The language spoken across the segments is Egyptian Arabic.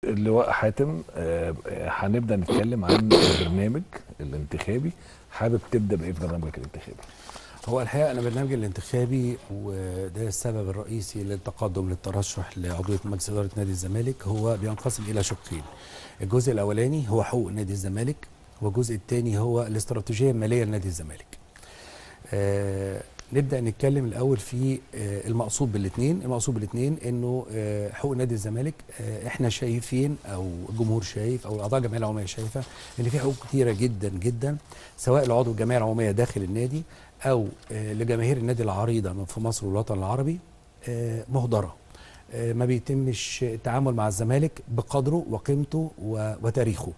اللواء حاتم آه، هنبدا نتكلم عن البرنامج الانتخابي حابب تبدا بايه في برنامجك الانتخابي هو الحقيقه انا برنامجي الانتخابي وده السبب الرئيسي للتقدم للترشح لعضويه مجلس اداره نادي الزمالك هو بينقسم الى شقين الجزء الاولاني هو حقوق نادي الزمالك والجزء الثاني هو الاستراتيجيه الماليه لنادي الزمالك آه نبدا نتكلم الاول في آه المقصود بالاثنين المقصود بالاثنين انه آه حقوق نادي الزمالك آه احنا شايفين او الجمهور شايف او اعضاء الجمعيه العموميه شايفه ان في حقوق كتيره جدا جدا سواء لعضو الجمعيه العموميه داخل النادي او آه لجماهير النادي العريضه من في مصر والوطن العربي آه مهدره آه ما بيتمش التعامل مع الزمالك بقدره وقيمته و- وتاريخه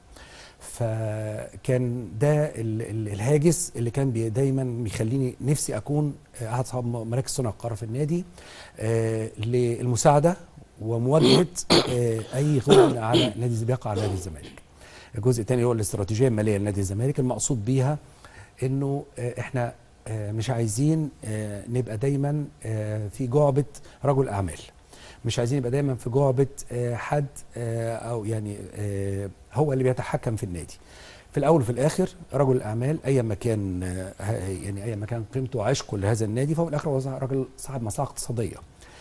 فكان ده ال- ال- الهاجس اللي كان بي- دايما بيخليني نفسي اكون آه، احد اصحاب مراكز صنع القرار في النادي آه، للمساعده ومواجهه آه، اي غلط على نادي بيقع على نادي الزمالك. الجزء الثاني هو الاستراتيجيه الماليه لنادي الزمالك المقصود بيها انه آه، احنا آه، مش عايزين آه، نبقى دايما آه، في جعبه رجل اعمال. مش عايزين يبقى دايما في جعبه آه، حد آه، او يعني آه، هو اللي بيتحكم في النادي. في الاول وفي الاخر رجل الاعمال ايا ما كان آه، ه- يعني ايا ما كان قيمته وعشقه لهذا النادي فهو في الاخر هو راجل صاحب مصلحه اقتصاديه.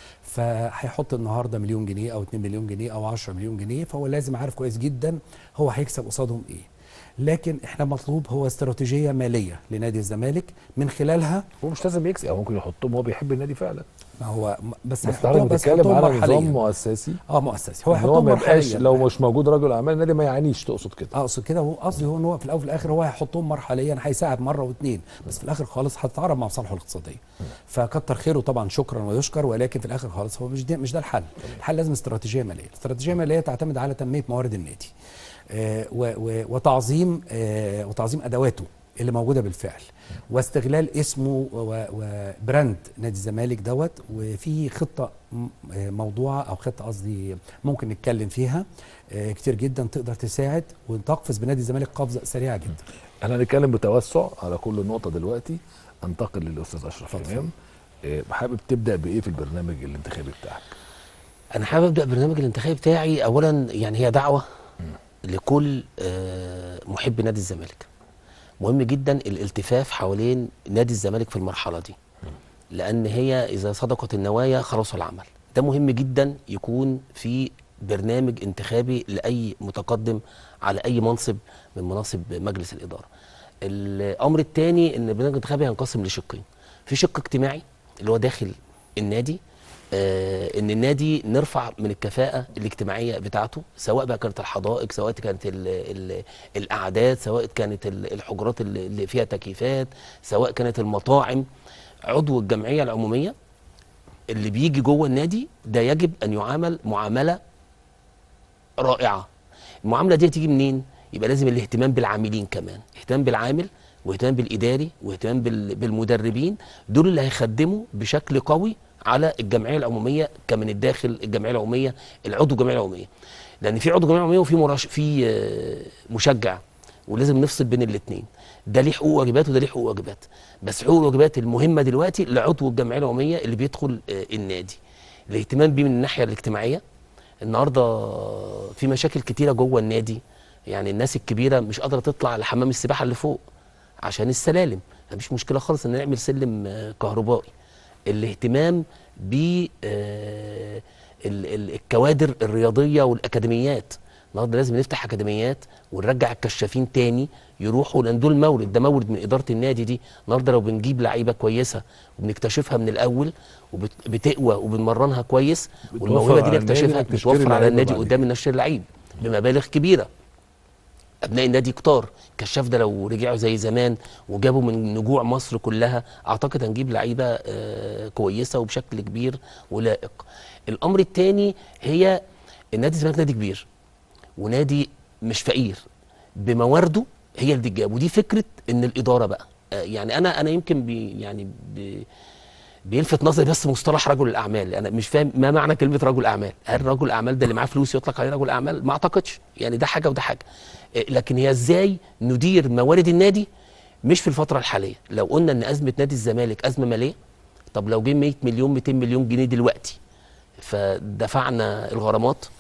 فهيحط النهارده مليون جنيه او 2 مليون جنيه او 10 مليون جنيه فهو لازم عارف كويس جدا هو هيكسب قصادهم ايه. لكن احنا مطلوب هو استراتيجيه ماليه لنادي الزمالك من خلالها هو مش لازم يكسب او ممكن يحطهم هو بيحب النادي فعلا ما هو بس بس هيحطهم- حضرتك بتتكلم هيحطهم على مرحلياً. نظام مؤسسي اه مؤسسي هو ان هو هيحطهم ما يبقاش مرحليا لو مش موجود رجل اعمال النادي ما يعانيش تقصد كده اقصد كده هو قصدي هو ان هو في الاول وفي الاخر هو هيحطهم مرحليا هيساعد مره واثنين بس في الاخر خالص هتتعارض مع مصالحه الاقتصاديه فكتر خيره طبعا شكرا ويشكر ولكن في الاخر خالص هو مش ده مش ده الحل الحل لازم استراتيجيه ماليه استراتيجيه ماليه تعتمد على تنميه موارد النادي آه و- و- وتعظيم آه وتعظيم ادواته اللي موجوده بالفعل واستغلال اسمه و- وبراند نادي الزمالك دوت وفي خطه م- آه، موضوعه او خطه قصدي ممكن نتكلم فيها آه، كتير جدا تقدر تساعد وتقفز بنادي الزمالك قفزه سريعه جدا احنا هنتكلم بتوسع على كل نقطه دلوقتي انتقل للاستاذ اشرف اتفضل. امام آه، حابب تبدا بايه في البرنامج الانتخابي بتاعك انا حابب ابدا برنامج الانتخابي بتاعي اولا يعني هي دعوه لكل آه، محب نادي الزمالك مهم جدا الالتفاف حوالين نادي الزمالك في المرحله دي لان هي اذا صدقت النوايا خلص العمل ده مهم جدا يكون في برنامج انتخابي لاي متقدم على اي منصب من مناصب مجلس الاداره الامر الثاني ان البرنامج الانتخابي هينقسم لشقين في شق اجتماعي اللي هو داخل النادي آه ان النادي نرفع من الكفاءه الاجتماعيه بتاعته سواء بقى كانت الحدائق سواء كانت ال ال الاعداد سواء كانت ال- الحجرات اللي اللي فيها تكييفات سواء كانت المطاعم عضو الجمعيه العموميه اللي بيجي جوه النادي ده يجب ان يعامل معامله رائعه المعامله دي تيجي منين يبقى لازم الاهتمام بالعاملين كمان اهتمام بالعامل واهتمام بالاداري واهتمام بال- بالمدربين دول اللي هيخدموا بشكل قوي على الجمعيه العموميه كمن الداخل الجمعيه العموميه العضو الجمعيه العموميه لان في عضو جمعيه عموميه وفي مراش في آه، مشجع ولازم نفصل بين الاثنين ده ليه حقوق وواجبات وده ليه حقوق وواجبات بس حقوق الواجبات المهمه دلوقتي لعضو الجمعيه العموميه اللي بيدخل آه، النادي الاهتمام بيه من الناحيه الاجتماعيه النهارده في مشاكل كتيره جوه النادي يعني الناس الكبيره مش قادره تطلع لحمام السباحه اللي فوق عشان السلالم مفيش مشكله خالص ان نعمل سلم آه، كهربائي الاهتمام ب آه، ال- ال- الكوادر الرياضيه والاكاديميات النهارده لازم نفتح اكاديميات ونرجع الكشافين تاني يروحوا لان دول مورد ده مورد من اداره النادي دي النهارده لو بنجيب لعيبه كويسه وبنكتشفها من الاول وبتقوى وبنمرنها كويس بتوفر والموهبه دي على النادي نكتشفها إنك تشتري بتوفر على لعيبة النادي بعدين. قدام النشر اللعيب بمبالغ كبيره ابناء النادي كتار كشاف ده لو رجعوا زي زمان وجابوا من نجوع مصر كلها اعتقد هنجيب لعيبه آه، كويسه وبشكل كبير ولائق الامر الثاني هي النادي الزمالك نادي كبير ونادي مش فقير بموارده هي اللي تجاب ودي فكره ان الاداره بقى آه، يعني انا انا يمكن بي يعني بي بيلفت نظري بس مصطلح رجل الاعمال انا مش فاهم ما معنى كلمه رجل اعمال هل رجل الاعمال ده اللي معاه فلوس يطلق عليه رجل اعمال ما اعتقدش يعني ده حاجه وده حاجه إيه، لكن هي ازاي ندير موارد النادي مش في الفتره الحاليه لو قلنا ان ازمه نادي الزمالك ازمه ماليه طب لو جه 100 مليون 200 مليون جنيه دلوقتي فدفعنا الغرامات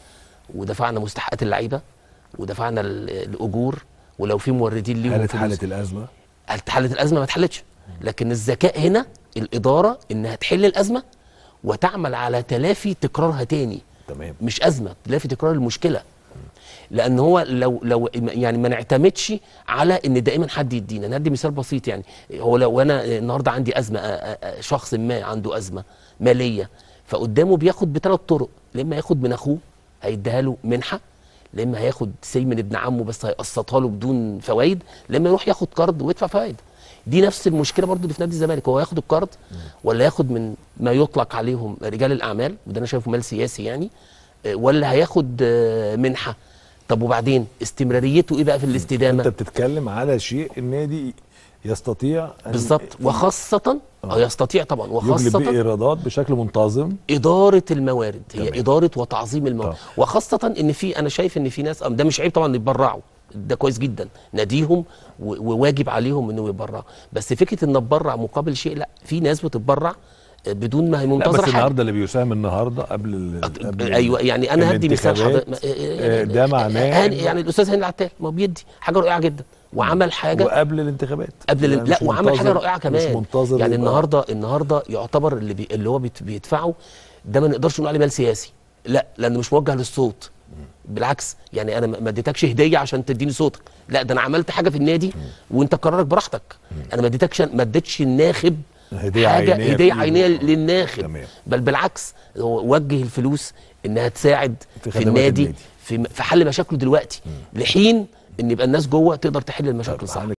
ودفعنا مستحقات اللعيبه ودفعنا ال- الاجور ولو في موردين ليهم حالة فلوس. حالة الأزمة اتحلت الازمه ما اتحلتش لكن الذكاء هنا الاداره انها تحل الازمه وتعمل على تلافي تكرارها تاني تمام مش ازمه تلافي تكرار المشكله لان هو لو لو يعني ما نعتمدش على ان دائما حد يدينا ندي مثال بسيط يعني هو لو انا النهارده عندي ازمه أ- أ- شخص ما عنده ازمه ماليه فقدامه بياخد بثلاث طرق لما ياخد من اخوه هيديها له منحه لما هياخد سي من ابن عمه بس هيقسطها له بدون فوائد لما يروح ياخد قرض ويدفع فوائد دي نفس المشكله برضو اللي في نادي الزمالك هو ياخد القرض ولا ياخد من ما يطلق عليهم رجال الاعمال وده انا شايفه مال سياسي يعني آه، ولا هياخد آه، منحه طب وبعدين استمراريته ايه بقى في الاستدامه أنت بتتكلم على شيء النادي يستطيع أن بالظبط وخاصه اه يستطيع طبعا يجلب وخاصه بيه إيرادات بشكل منتظم اداره الموارد هي تمام. اداره وتعظيم الموارد طبعا. وخاصه ان في انا شايف ان في ناس ده مش عيب طبعا يتبرعوا ده كويس جدا ناديهم و- وواجب عليهم انه يتبرعوا بس فكره ان اتبرع مقابل شيء لا في ناس بتتبرع بدون ما هي لا منتظره بس حاجه النهارده اللي بيساهم النهارده قبل ال... قبل ال- ايوه يعني انا هدي مثال الانتخابات، حضرتك آه، ده معناه هاني إنه- يعني الاستاذ هاني العتال ما هو بيدي حاجه رائعه جدا وعمل حاجه وقبل الانتخابات قبل يعني ال... لا مش وعمل حاجه منتظر- رائعه مش كمان منتظر يعني يبقى- النهارده النهارده يعتبر اللي بي... اللي هو بيت... بيدفعه ده ما نقدرش نقول عليه مال سياسي لا لانه مش موجه للصوت بالعكس يعني انا ما ما اديتكش هديه عشان تديني صوتك لا ده انا عملت حاجه في النادي وانت قرارك براحتك انا ما اديتكش ما اديتش الناخب هدية حاجه عينية في هديه إيده. عينيه آه. للناخب تمام. بل بالعكس هو وجه الفلوس انها تساعد في في, خدمات النادي, النادي. في في حل مشاكله دلوقتي لحين ان يبقى الناس جوه تقدر تحل المشاكل طب صح